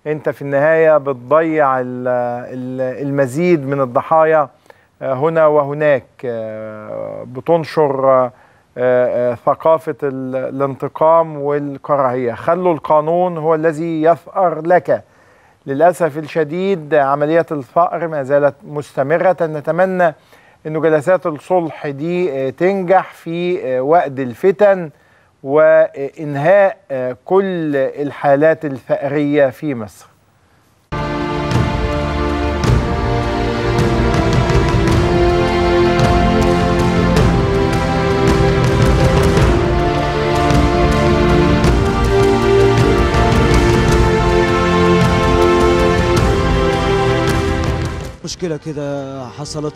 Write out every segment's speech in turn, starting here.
انت في النهايه بتضيع ال- ال- المزيد من الضحايا آه، هنا وهناك آه، بتنشر آه، آه، ثقافه ال- الانتقام والكراهيه خلوا القانون هو الذي يثأر لك للأسف الشديد عملية الثأر ما زالت مستمرة نتمنى أن جلسات الصلح دي آه، تنجح في آه، وقت الفتن وإنهاء آه، كل الحالات الثأرية في مصر مشكلة كده حصلت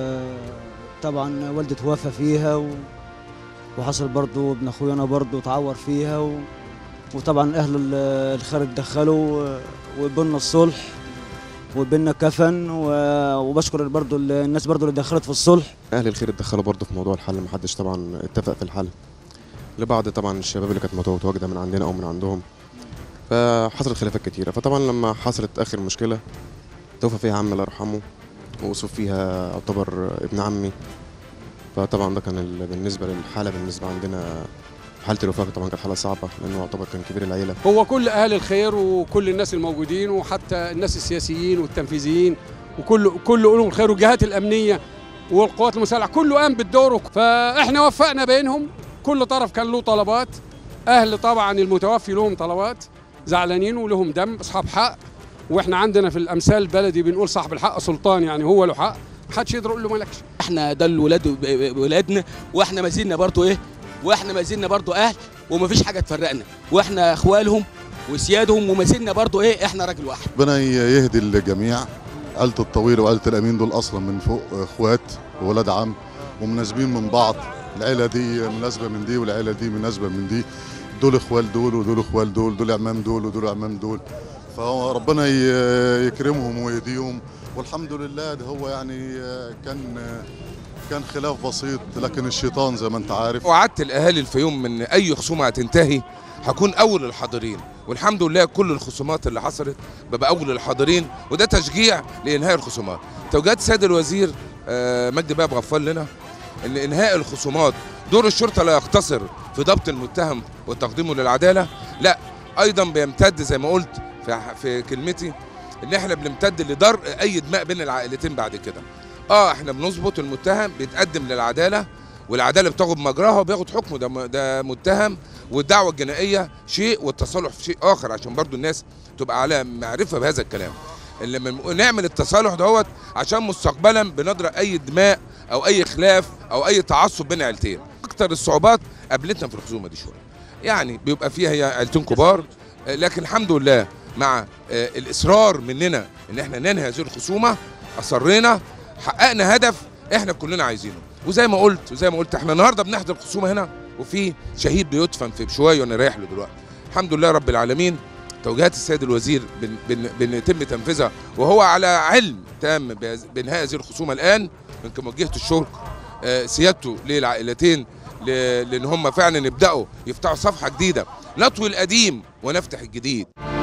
وطبعا والدي توفى فيها و... وحصل برضو ابن اخويا انا برضو اتعور فيها و... وطبعا اهل ال- الخير اتدخلوا و- وبينا الصلح وبينا كفن و... وبشكر برضو ال- الناس برضو اللي دخلت في الصلح اهل الخير اتدخلوا برضه في موضوع الحل محدش طبعا اتفق في الحل لبعض طبعا الشباب اللي كانت متواجده من عندنا او من عندهم فحصلت خلافات كتيره فطبعا لما حصلت اخر مشكله توفى فيها عمي الله يرحمه وأصيب فيها يعتبر ابن عمي فطبعا ده كان ال- بالنسبه للحاله بالنسبه عندنا حاله الوفاه طبعا كانت حاله صعبه لانه يعتبر كان كبير العيله هو كل اهل الخير وكل الناس الموجودين وحتى الناس السياسيين والتنفيذيين وكل كل علوم الخير والجهات الامنيه والقوات المسلحه كله قام بالدور فاحنا وفقنا بينهم كل طرف كان له طلبات اهل طبعا المتوفي لهم طلبات زعلانين ولهم دم اصحاب حق واحنا عندنا في الامثال البلدي بنقول صاحب الحق سلطان يعني هو له حق محدش يقدر يقول له مالكش احنا ده الولاد ولادنا واحنا ما زلنا برضه ايه واحنا ما زلنا برضه اهل ومفيش حاجه تفرقنا واحنا اخوالهم وسيادهم وما زلنا برضه ايه احنا راجل واحد ربنا يهدي الجميع عيلة الطويل وعيلة الأمين دول أصلا من فوق إخوات وولاد عم ومناسبين من بعض العيلة دي مناسبة من دي والعيلة دي مناسبة من دي دول إخوال دول ودول إخوال دول دول عمام دول ودول عمام دول فهو ربنا ي- يكرمهم ويهديهم والحمد لله ده هو يعني كان كان خلاف بسيط لكن الشيطان زي ما انت عارف وعدت الاهالي الفيوم من اي خصومه هتنتهي هكون اول الحاضرين والحمد لله كل الخصومات اللي حصلت ببقى اول الحاضرين وده تشجيع لانهاء الخصومات توجيهات السيد الوزير آه، مجدي باب غفال لنا ان انهاء الخصومات دور الشرطه لا يقتصر في ضبط المتهم وتقديمه للعداله لا ايضا بيمتد زي ما قلت في في كلمتي ان احنا بنمتد لدرء اي دماء بين العائلتين بعد كده اه احنا بنظبط المتهم بيتقدم للعداله والعداله بتاخد مجراها وبياخد حكمه ده م- ده متهم والدعوه الجنائيه شيء والتصالح في شيء اخر عشان برضو الناس تبقى على معرفه بهذا الكلام اللي لما نعمل التصالح دوت عشان مستقبلا بندرى اي دماء او اي خلاف او اي تعصب بين عيلتين اكتر الصعوبات قابلتنا في الخصومه دي شويه يعني بيبقى فيها هي عيلتين كبار آه، لكن الحمد لله مع آه، الاصرار مننا ان احنا ننهي هذه الخصومه اصرينا حققنا هدف احنا كلنا عايزينه وزي ما قلت وزي ما قلت احنا النهارده بنحضر خصومه هنا وفي شهيد بيدفن في بشويه وانا رايح له دلوقتي الحمد لله رب العالمين توجيهات السيد الوزير بن- بن- بنتم تنفيذها وهو على علم تام بهذ- بانهاء هذه الخصومه الان يمكن وجهت الشكر آه، سيادته للعائلتين ل- لان هم فعلا يبداوا يفتحوا صفحه جديده نطوي القديم ونفتح الجديد